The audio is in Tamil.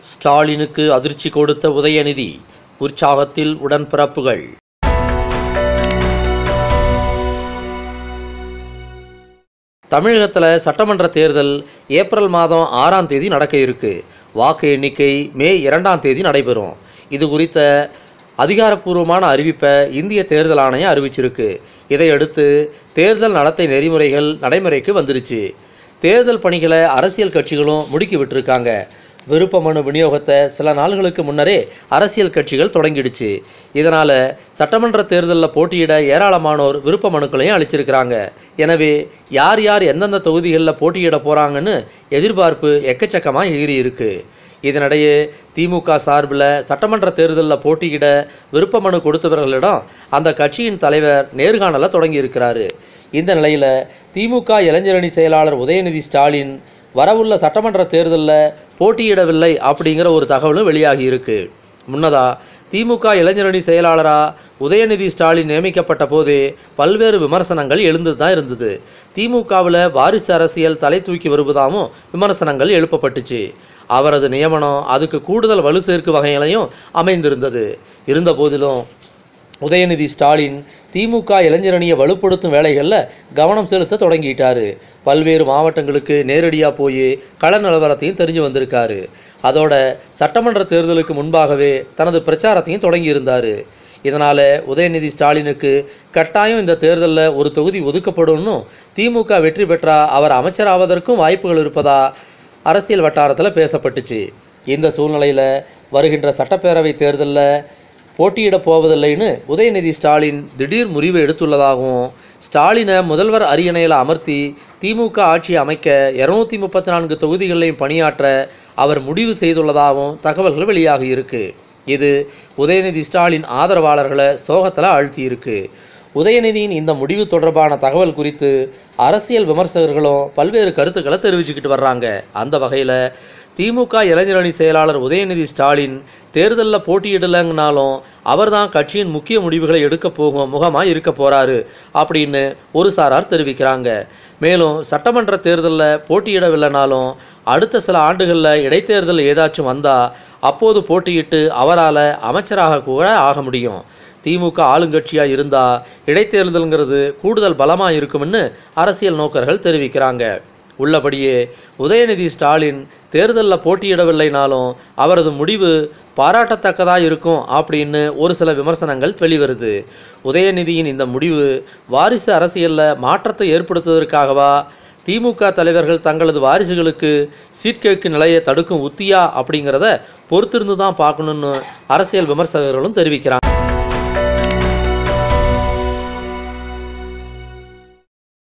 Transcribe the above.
ஸ்டாலினுக்கு அதிர்ச்சி கொடுத்த உதயநிதி உற்சாகத்தில் உடன்பிறப்புகள் தமிழகத்தில் சட்டமன்ற தேர்தல் ஏப்ரல் மாதம் ஆறாம் தேதி நடக்க இருக்கு வாக்கு எண்ணிக்கை மே இரண்டாம் தேதி நடைபெறும் இது குறித்த அதிகாரப்பூர்வமான அறிவிப்பை இந்திய தேர்தல் ஆணையம் அறிவிச்சிருக்கு இதையடுத்து தேர்தல் நடத்தை நெறிமுறைகள் நடைமுறைக்கு வந்துருச்சு தேர்தல் பணிகளை அரசியல் கட்சிகளும் முடுக்கி விட்டுருக்காங்க விருப்ப மனு விநியோகத்தை சில நாள்களுக்கு முன்னரே அரசியல் கட்சிகள் தொடங்கிடுச்சு இதனால் சட்டமன்ற தேர்தலில் போட்டியிட ஏராளமானோர் விருப்ப மனுக்களையும் அளிச்சிருக்கிறாங்க எனவே யார் யார் எந்தெந்த தொகுதிகளில் போட்டியிட போகிறாங்கன்னு எதிர்பார்ப்பு எக்கச்சக்கமாக எகிரி இருக்கு இதனிடையே திமுக சார்பில் சட்டமன்ற தேர்தலில் போட்டியிட விருப்ப மனு கொடுத்தவர்களிடம் அந்த கட்சியின் தலைவர் நேர்காணலை தொடங்கியிருக்கிறாரு இந்த நிலையில் திமுக இளைஞரணி செயலாளர் உதயநிதி ஸ்டாலின் வரவுள்ள சட்டமன்ற தேர்தலில் போட்டியிடவில்லை அப்படிங்கிற ஒரு தகவலும் வெளியாகி இருக்கு முன்னதா திமுக இளைஞரணி செயலாளராக உதயநிதி ஸ்டாலின் நியமிக்கப்பட்ட போதே பல்வேறு விமர்சனங்கள் எழுந்து தான் இருந்தது திமுகவில் வாரிசு அரசியல் தலை தூக்கி வருவதாகவும் விமர்சனங்கள் எழுப்பப்பட்டுச்சு அவரது நியமனம் அதுக்கு கூடுதல் வலு சேர்க்கும் வகையிலையும் அமைந்திருந்தது இருந்த போதிலும் உதயநிதி ஸ்டாலின் திமுக இளைஞரணியை வலுப்படுத்தும் வேலைகளில் கவனம் செலுத்த தொடங்கிட்டாரு பல்வேறு மாவட்டங்களுக்கு நேரடியாக போய் கள நிலவரத்தையும் தெரிஞ்சு வந்திருக்காரு அதோட சட்டமன்ற தேர்தலுக்கு முன்பாகவே தனது பிரச்சாரத்தையும் தொடங்கியிருந்தார் இதனால் உதயநிதி ஸ்டாலினுக்கு கட்டாயம் இந்த தேர்தலில் ஒரு தொகுதி ஒதுக்கப்படும்னு திமுக வெற்றி பெற்றா அவர் அமைச்சராவதற்கும் வாய்ப்புகள் இருப்பதா அரசியல் வட்டாரத்தில் பேசப்பட்டுச்சு இந்த சூழ்நிலையில் வருகின்ற சட்டப்பேரவை தேர்தலில் போட்டியிடப் போவதில்லைன்னு உதயநிதி ஸ்டாலின் திடீர் முறிவு எடுத்துள்ளதாகவும் ஸ்டாலினை முதல்வர் அரியணையில் அமர்த்தி திமுக ஆட்சி அமைக்க இருநூத்தி முப்பத்தி நான்கு தொகுதிகளிலையும் பணியாற்ற அவர் முடிவு செய்துள்ளதாகவும் தகவல்கள் வெளியாகி இருக்கு இது உதயநிதி ஸ்டாலின் ஆதரவாளர்களை சோகத்தில் ஆழ்த்தியிருக்கு உதயநிதியின் இந்த முடிவு தொடர்பான தகவல் குறித்து அரசியல் விமர்சகர்களும் பல்வேறு கருத்துக்களை தெரிவிச்சுக்கிட்டு வர்றாங்க அந்த வகையில் திமுக இளைஞரணி செயலாளர் உதயநிதி ஸ்டாலின் தேர்தலில் போட்டியிடலைங்கனாலும் அவர்தான் கட்சியின் முக்கிய முடிவுகளை எடுக்க போகும் முகமாக இருக்க போறாரு அப்படின்னு ஒரு சாரார் தெரிவிக்கிறாங்க மேலும் சட்டமன்ற தேர்தலில் போட்டியிடவில்லைனாலும் அடுத்த சில ஆண்டுகளில் இடைத்தேர்தல் ஏதாச்சும் வந்தால் அப்போது போட்டியிட்டு அவரால் அமைச்சராக கூட ஆக முடியும் திமுக ஆளுங்கட்சியாக இருந்தால் இடைத்தேர்தலுங்கிறது கூடுதல் பலமாக இருக்கும்னு அரசியல் நோக்கர்கள் தெரிவிக்கிறாங்க உள்ளபடியே உதயநிதி ஸ்டாலின் தேர்தலில் போட்டியிடவில்லைனாலும் அவரது முடிவு பாராட்டத்தக்கதாக இருக்கும் அப்படின்னு ஒரு சில விமர்சனங்கள் வெளிவருது உதயநிதியின் இந்த முடிவு வாரிசு அரசியலில் மாற்றத்தை ஏற்படுத்துவதற்காகவா திமுக தலைவர்கள் தங்களது வாரிசுகளுக்கு சீட் கேட்கும் நிலையை தடுக்கும் உத்தியா அப்படிங்கிறத பொறுத்திருந்து தான் பார்க்கணுன்னு அரசியல் விமர்சகர்களும் தெரிவிக்கிறாங்க